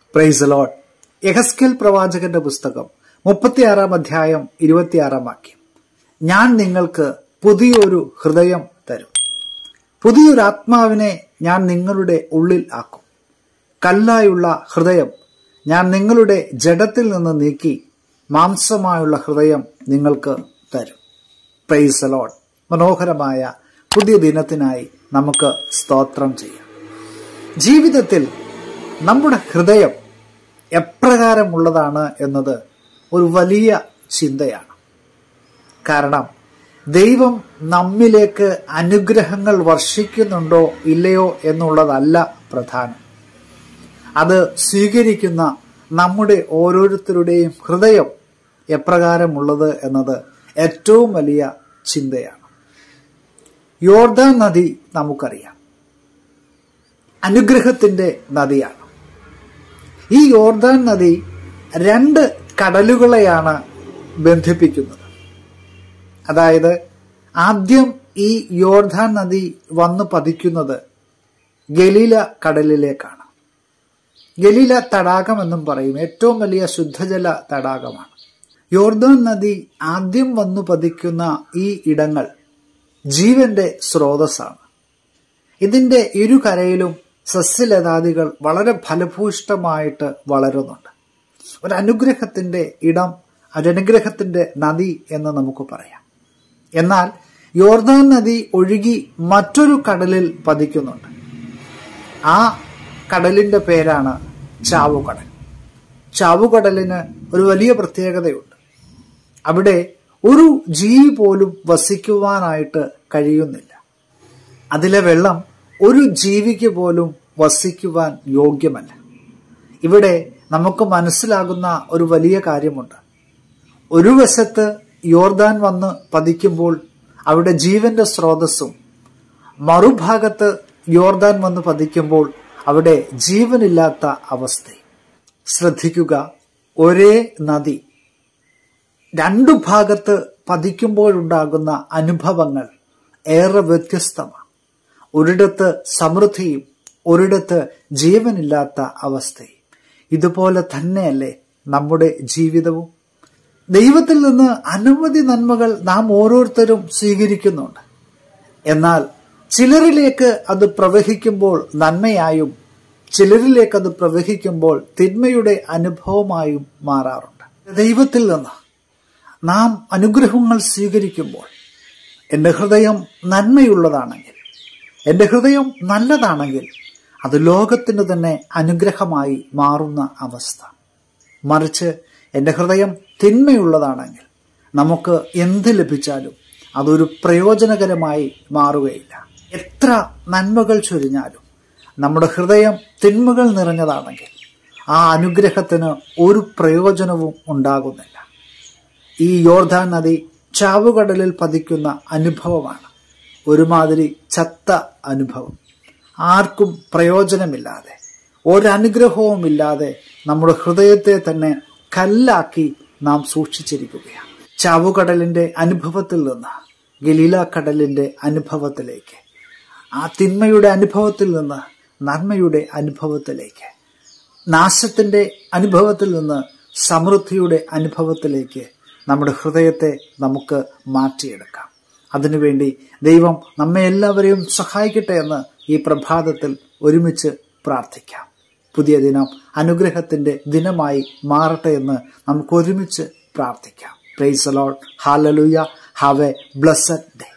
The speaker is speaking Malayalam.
പ്രൈസ് ലോഡ് യഹസ്കേൽ പ്രവാചകന്റെ പുസ്തകം മുപ്പത്തിയാറാം അധ്യായം ഇരുപത്തിയാറാം വാക്യം ഞാൻ നിങ്ങൾക്ക് പുതിയൊരു ഹൃദയം തരും പുതിയൊരു ആത്മാവിനെ ഞാൻ നിങ്ങളുടെ ഉള്ളിൽ ആക്കും കല്ലായുള്ള ഹൃദയം ഞാൻ നിങ്ങളുടെ ജഡത്തിൽ നിന്ന് നീക്കി മാംസമായുള്ള ഹൃദയം നിങ്ങൾക്ക് തരും പ്രൈസ് ലോഡ് മനോഹരമായ പുതിയ ദിനത്തിനായി നമുക്ക് സ്തോത്രം ചെയ്യാം ജീവിതത്തിൽ നമ്മുടെ ഹൃദയം എപ്രകാരമുള്ളതാണ് എന്നത് ഒരു വലിയ ചിന്തയാണ് കാരണം ദൈവം നമ്മിലേക്ക് അനുഗ്രഹങ്ങൾ വർഷിക്കുന്നുണ്ടോ ഇല്ലയോ എന്നുള്ളതല്ല പ്രധാനം അത് സ്വീകരിക്കുന്ന നമ്മുടെ ഓരോരുത്തരുടെയും ഹൃദയം എപ്രകാരമുള്ളത് എന്നത് ഏറ്റവും വലിയ ചിന്തയാണ് യോർദാൻ നദി നമുക്കറിയാം അനുഗ്രഹത്തിന്റെ നദിയാണ് ഈ യോർദാൻ നദി രണ്ട് കടലുകളെയാണ് ബന്ധിപ്പിക്കുന്നത് അതായത് ആദ്യം ഈ യോർദാൻ നദി വന്നു പതിക്കുന്നത് ഗലീല കടലിലേക്കാണ് ഗലീല തടാകം എന്നും പറയും ഏറ്റവും വലിയ ശുദ്ധജല തടാകമാണ് യോർദാൻ നദി ആദ്യം വന്നു പതിക്കുന്ന ഈ ഇടങ്ങൾ ജീവന്റെ സ്രോതസ്സാണ് ഇതിന്റെ ഇരുകരയിലും സസ്യലതാദികൾ വളരെ ഫലഭൂഷ്ടമായിട്ട് വളരുന്നുണ്ട് ഒരു അനുഗ്രഹത്തിന്റെ ഇടം ഒരനുഗ്രഹത്തിന്റെ നദി എന്ന് നമുക്ക് പറയാം എന്നാൽ യോർദാൻ നദി ഒഴുകി മറ്റൊരു കടലിൽ പതിക്കുന്നുണ്ട് ആ കടലിന്റെ പേരാണ് ചാവുകടൽ ചാവുകടലിന് ഒരു വലിയ പ്രത്യേകതയുണ്ട് അവിടെ ഒരു ജീവി പോലും വസിക്കുവാനായിട്ട് കഴിയുന്നില്ല അതിലെ വെള്ളം ഒരു ജീവിക്ക് പോലും വസിക്കുവാൻ യോഗ്യമല്ല ഇവിടെ നമുക്ക് മനസ്സിലാകുന്ന ഒരു വലിയ കാര്യമുണ്ട് ഒരു വശത്ത് യോർദാൻ വന്ന് പതിക്കുമ്പോൾ അവിടെ ജീവന്റെ സ്രോതസ്സും മറുഭാഗത്ത് യോർദാൻ വന്ന് പതിക്കുമ്പോൾ അവിടെ ജീവനില്ലാത്ത അവസ്ഥ ശ്രദ്ധിക്കുക ഒരേ നദി രണ്ടു ഭാഗത്ത് പതിക്കുമ്പോഴുണ്ടാകുന്ന അനുഭവങ്ങൾ ഏറെ വ്യത്യസ്തമാണ് ഒരിടത്ത് സമൃദ്ധിയും ഒരിടത്ത് ജീവനില്ലാത്ത അവസ്ഥയും ഇതുപോലെ തന്നെയല്ലേ നമ്മുടെ ജീവിതവും ദൈവത്തിൽ നിന്ന് അനവധി നന്മകൾ നാം ഓരോരുത്തരും സ്വീകരിക്കുന്നുണ്ട് എന്നാൽ ചിലരിലേക്ക് അത് പ്രവഹിക്കുമ്പോൾ നന്മയായും ചിലരിലേക്ക് അത് പ്രവഹിക്കുമ്പോൾ തിന്മയുടെ അനുഭവമായും മാറാറുണ്ട് ദൈവത്തിൽ നിന്ന് നാം അനുഗ്രഹങ്ങൾ സ്വീകരിക്കുമ്പോൾ എൻ്റെ ഹൃദയം നന്മയുള്ളതാണെങ്കിൽ എൻ്റെ ഹൃദയം നല്ലതാണെങ്കിൽ അത് ലോകത്തിന് തന്നെ അനുഗ്രഹമായി മാറുന്ന അവസ്ഥ മറിച്ച് എൻ്റെ ഹൃദയം തിന്മയുള്ളതാണെങ്കിൽ നമുക്ക് എന്ത് ലഭിച്ചാലും അതൊരു പ്രയോജനകരമായി മാറുകയില്ല എത്ര നന്മകൾ ചൊരിഞ്ഞാലും നമ്മുടെ ഹൃദയം തിന്മകൾ നിറഞ്ഞതാണെങ്കിൽ ആ അനുഗ്രഹത്തിന് ഒരു പ്രയോജനവും ഉണ്ടാകുന്നില്ല ഈ യോർധാൻ നദി ചാവുകടലിൽ പതിക്കുന്ന അനുഭവമാണ് ഒരുമാതിരി ചത്ത അനുഭവം ആർക്കും പ്രയോജനമില്ലാതെ ഒരനുഗ്രഹവുമില്ലാതെ നമ്മുടെ ഹൃദയത്തെ തന്നെ കല്ലാക്കി നാം സൂക്ഷിച്ചിരിക്കുകയാണ് ചാവുകടലിന്റെ അനുഭവത്തിൽ നിന്ന് ഗലീല കടലിന്റെ അനുഭവത്തിലേക്ക് ആ തിന്മയുടെ അനുഭവത്തിൽ നിന്ന് നന്മയുടെ അനുഭവത്തിലേക്ക് നാശത്തിന്റെ അനുഭവത്തിൽ നിന്ന് സമൃദ്ധിയുടെ അനുഭവത്തിലേക്ക് നമ്മുടെ ഹൃദയത്തെ നമുക്ക് മാറ്റിയെടുക്കാം അതിനുവേണ്ടി ദൈവം നമ്മെ എല്ലാവരെയും സഹായിക്കട്ടെ എന്ന് ഈ പ്രഭാതത്തിൽ ഒരുമിച്ച് പ്രാർത്ഥിക്കാം പുതിയ ദിനം അനുഗ്രഹത്തിന്റെ ദിനമായി മാറട്ടെ എന്ന് നമുക്ക് ഒരുമിച്ച് പ്രാർത്ഥിക്കാം praise a lot hallelujah have a blessed day